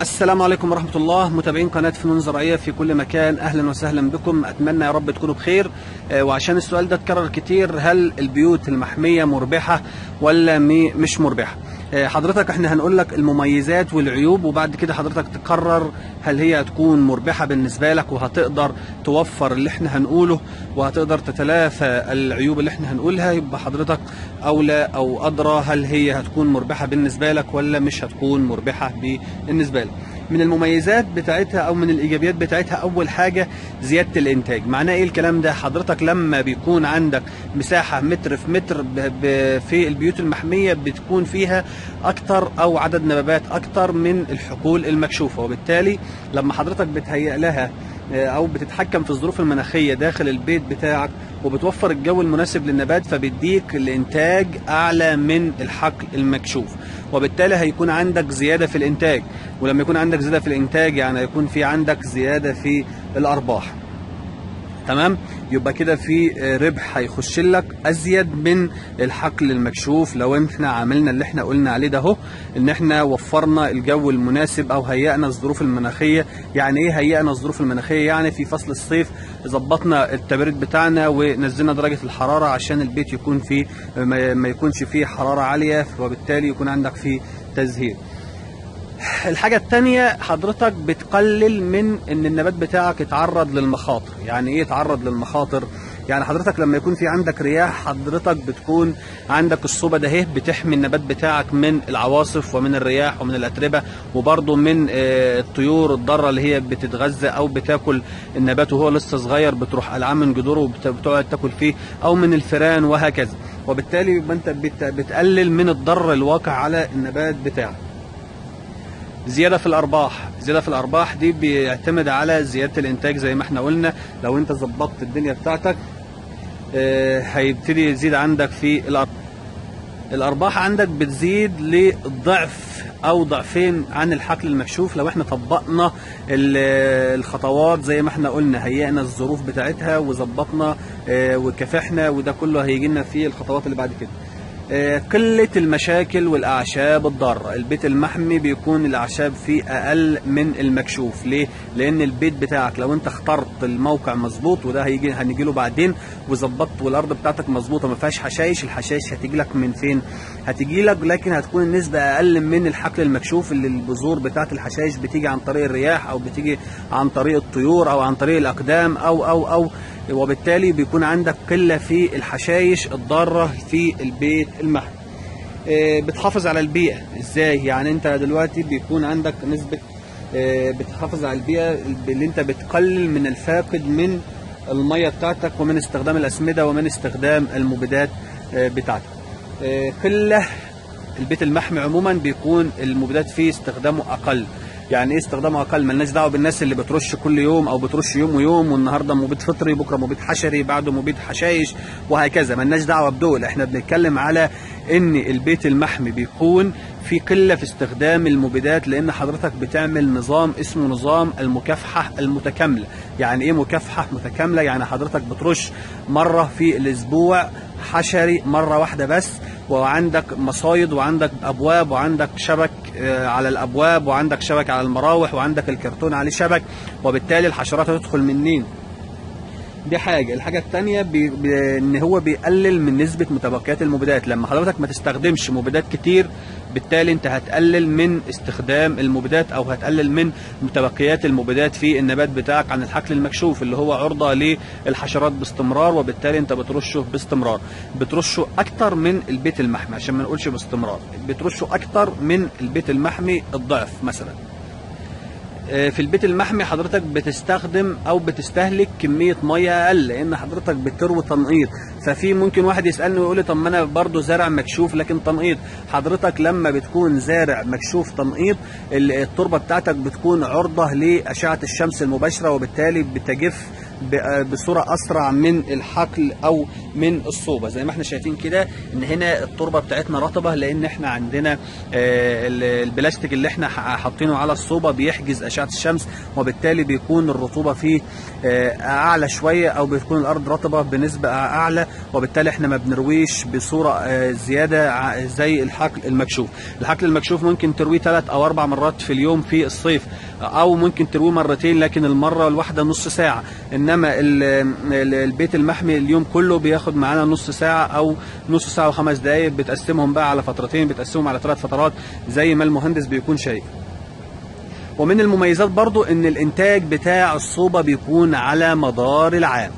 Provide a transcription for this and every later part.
السلام عليكم ورحمة الله متابعين قناة فنون زراعية في كل مكان أهلا وسهلا بكم أتمنى يا رب تكونوا بخير آه، وعشان السؤال ده اتكرر كتير هل البيوت المحمية مربحة ولا مي- مش مربحة آه، حضرتك احنا هنقول لك المميزات والعيوب وبعد كده حضرتك تقرر هل هي هتكون مربحة بالنسبة لك وهتقدر توفر اللي احنا هنقوله وهتقدر تتلافى العيوب اللي احنا هنقولها يبقى حضرتك أولى أو أدرى هل هي هتكون مربحة بالنسبة لك ولا مش هتكون مربحة بالنسبة لك من المميزات بتاعتها او من الايجابيات بتاعتها اول حاجه زياده الانتاج معناه ايه الكلام ده حضرتك لما بيكون عندك مساحه متر في متر ب- ب- في البيوت المحميه بتكون فيها اكتر او عدد نباتات اكتر من الحقول المكشوفه وبالتالي لما حضرتك بتهيئ لها آه، او بتتحكم في الظروف المناخيه داخل البيت بتاعك وبتوفر الجو المناسب للنبات فبيديك الانتاج اعلى من الحقل المكشوف وبالتالي هيكون عندك زياده في الانتاج ولما يكون عندك زياده في الانتاج يعني هيكون في عندك زياده في الارباح تمام يبقى كده في آه، ربح هيخش لك ازيد من الحقل المكشوف لو احنا عملنا اللي احنا قلنا عليه ده اهو ان احنا وفرنا الجو المناسب او هيئنا الظروف المناخيه يعني ايه هيئنا الظروف المناخيه يعني في فصل الصيف ظبطنا التبريد بتاعنا ونزلنا درجه الحراره عشان البيت يكون فيه ما ما يكونش فيه حراره عاليه وبالتالي يكون عندك فيه تزهير الحاجة التانية حضرتك بتقلل من ان النبات بتاعك يتعرض للمخاطر يعني ايه يتعرض للمخاطر يعني حضرتك لما يكون في عندك رياح حضرتك بتكون عندك الصوبة ده اهي بتحمي النبات بتاعك من العواصف ومن الرياح ومن الأتربة وبرضه من آه، الطيور الضارة اللي هي بتتغذى أو بتاكل النبات وهو لسه صغير بتروح قلعان من جذوره وبتقعد تاكل فيه أو من الفئران وهكذا وبالتالي يبقى انت بت- بتقلل من الضرر الواقع على النبات بتاعك زياده في الارباح زياده في الارباح دي بيعتمد على زياده الانتاج زي ما احنا قلنا لو انت ظبطت الدنيا بتاعتك آه، هيبتدي يزيد عندك في الارباح الارباح عندك بتزيد لضعف او ضعفين عن الحقل المكشوف لو احنا طبقنا ال- الخطوات زي ما احنا قلنا هيئنا الظروف بتاعتها وظبطنا آه، وكافحنا وده كله هيجي لنا في الخطوات اللي بعد كده آه، قلة المشاكل والأعشاب الضارة البيت المحمي بيكون الأعشاب فيه أقل من المكشوف ليه؟ لأن البيت بتاعك لو أنت اخترت الموقع مظبوط وده هيجي هنيجي له بعدين وظبطت والأرض بتاعتك مظبوطة ما فيهاش حشائش الحشائش هتيجي لك من فين؟ هتيجي لك لكن هتكون النسبة أقل من الحقل المكشوف اللي البذور بتاعت الحشائش بتيجي عن طريق الرياح أو بتيجي عن طريق الطيور أو عن طريق الأقدام أو أو أو وبالتالي بيكون عندك قلة في الحشائش الضارة في البيت المحمي آه، بتحافظ على البيئة ازاي يعني انت دلوقتي بيكون عندك نسبة آه، بتحافظ على البيئة اللي انت بتقلل من الفاقد من المية بتاعتك ومن استخدام الأسمدة ومن استخدام المبيدات آه، بتاعتك آه، قلة البيت المحمي عموما بيكون المبيدات فيه استخدامه أقل يعني ايه استخدامه اقل ملناش دعوه بالناس اللي بترش كل يوم او بترش يوم ويوم والنهارده مبيد فطري بكره مبيد حشري بعده مبيد حشايش وهكذا ملناش دعوه بدول احنا بنتكلم على ان البيت المحمي بيكون في قله في استخدام المبيدات لان حضرتك بتعمل نظام اسمه نظام المكافحه المتكامله يعني ايه مكافحه متكامله يعني حضرتك بترش مره في الاسبوع حشري مره واحده بس وعندك مصايد وعندك ابواب وعندك شبك آه، على الابواب وعندك شبك على المراوح وعندك الكرتون عليه شبك وبالتالي الحشرات هتدخل منين دي حاجة الحاجة التانية بي بي ان هو بيقلل من نسبة متبقيات المبيدات لما حضرتك ما تستخدمش مبيدات كتير بالتالي انت هتقلل من استخدام المبيدات او هتقلل من متبقيات المبيدات في النبات بتاعك عن الحقل المكشوف اللي هو عرضة للحشرات باستمرار وبالتالي انت بترشه باستمرار بترشه اكتر من البيت المحمي عشان ما نقولش باستمرار بترشه اكتر من البيت المحمي الضعف مثلا آه، في البيت المحمي حضرتك بتستخدم او بتستهلك كميه ميه اقل لان حضرتك بتروي تنقيط ففي ممكن واحد يسالني ويقول لي طب ما انا برضه زارع مكشوف لكن تنقيط حضرتك لما بتكون زارع مكشوف تنقيط ال- التربه بتاعتك بتكون عرضه لاشعه الشمس المباشره وبالتالي بتجف ب- بصوره اسرع من الحقل او من الصوبه زي ما احنا شايفين كده ان هنا التربه بتاعتنا رطبه لان احنا عندنا آه، ال- البلاستيك اللي احنا ح- حاطينه على الصوبه بيحجز اشعه الشمس وبالتالي بيكون الرطوبه فيه آه، اعلى شويه او بتكون الارض رطبه بنسبه اعلى وبالتالي احنا ما بنرويش بصوره آه، زياده ع- زي الحقل المكشوف الحقل المكشوف ممكن ترويه ثلاث او اربع مرات في اليوم في الصيف او ممكن ترويه مرتين لكن المره الواحده نص ساعه انما ال- ال- البيت المحمي اليوم كله بياخد معانا نص ساعه او نص ساعه وخمس دقائق بتقسمهم بقى على فترتين بتقسمهم على ثلاث فترات زي ما المهندس بيكون شايف ومن المميزات برضو ان الانتاج بتاع الصوبة بيكون على مدار العام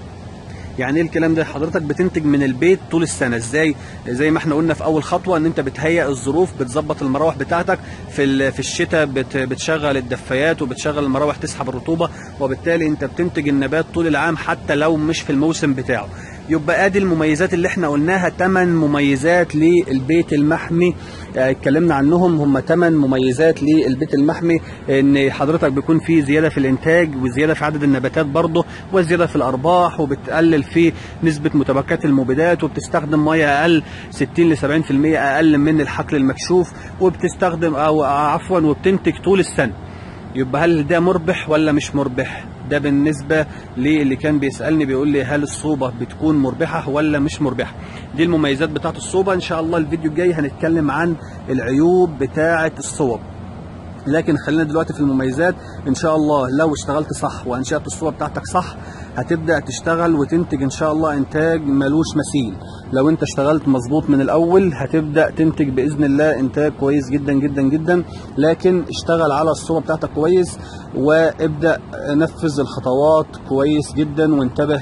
يعني ايه الكلام ده حضرتك بتنتج من البيت طول السنه ازاي زي ما احنا قلنا في اول خطوه ان انت بتهيئ الظروف بتظبط المراوح بتاعتك في ال- في الشتاء بت بتشغل الدفايات وبتشغل المراوح تسحب الرطوبه وبالتالي انت بتنتج النبات طول العام حتى لو مش في الموسم بتاعه يبقى ادي المميزات اللي احنا قلناها 8 مميزات للبيت المحمي آه، اتكلمنا عنهم هم 8 مميزات للبيت المحمي ان حضرتك بيكون في زياده في الانتاج وزياده في عدد النباتات برضه وزياده في الارباح وبتقلل في نسبه متبقيات المبيدات وبتستخدم ميه اقل 60 ل 70% اقل من الحقل المكشوف وبتستخدم او عفوا وبتنتج طول السنه يبقى هل ده مربح ولا مش مربح ده بالنسبة للي كان بيسألني بيقول لي هل الصوبة بتكون مربحة ولا مش مربحة دي المميزات بتاعت الصوبة ان شاء الله الفيديو الجاي هنتكلم عن العيوب بتاعت الصوب لكن خلينا دلوقتي في المميزات ان شاء الله لو اشتغلت صح وانشات الصوره بتاعتك صح هتبدا تشتغل وتنتج ان شاء الله انتاج ملوش مثيل لو انت اشتغلت مظبوط من الاول هتبدا تنتج باذن الله انتاج كويس جدا جدا جدا لكن اشتغل على الصوره بتاعتك كويس وابدا نفذ الخطوات كويس جدا وانتبه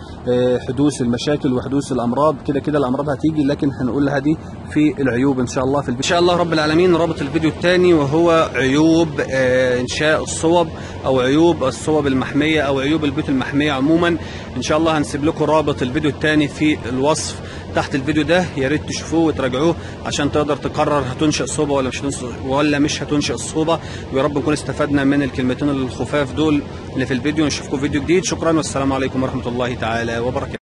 لحدوث المشاكل وحدوث الامراض كده كده الامراض هتيجي لكن هنقولها دي في العيوب ان شاء الله في الفيديو. ان شاء الله رب العالمين رابط الفيديو الثاني وهو عيوب آه، انشاء الصوب او عيوب الصوب المحميه او عيوب البيوت المحميه عموما ان شاء الله هنسيب لكم رابط الفيديو الثاني في الوصف تحت الفيديو ده يا ريت تشوفوه وتراجعوه عشان تقدر تقرر هتنشئ صوبه ولا مش هتنشئ ولا مش هتنشئ الصوبه ويا رب نكون استفدنا من الكلمتين الخفاف دول اللي في الفيديو نشوفكم فيديو جديد شكرا والسلام عليكم ورحمه الله تعالى وبركاته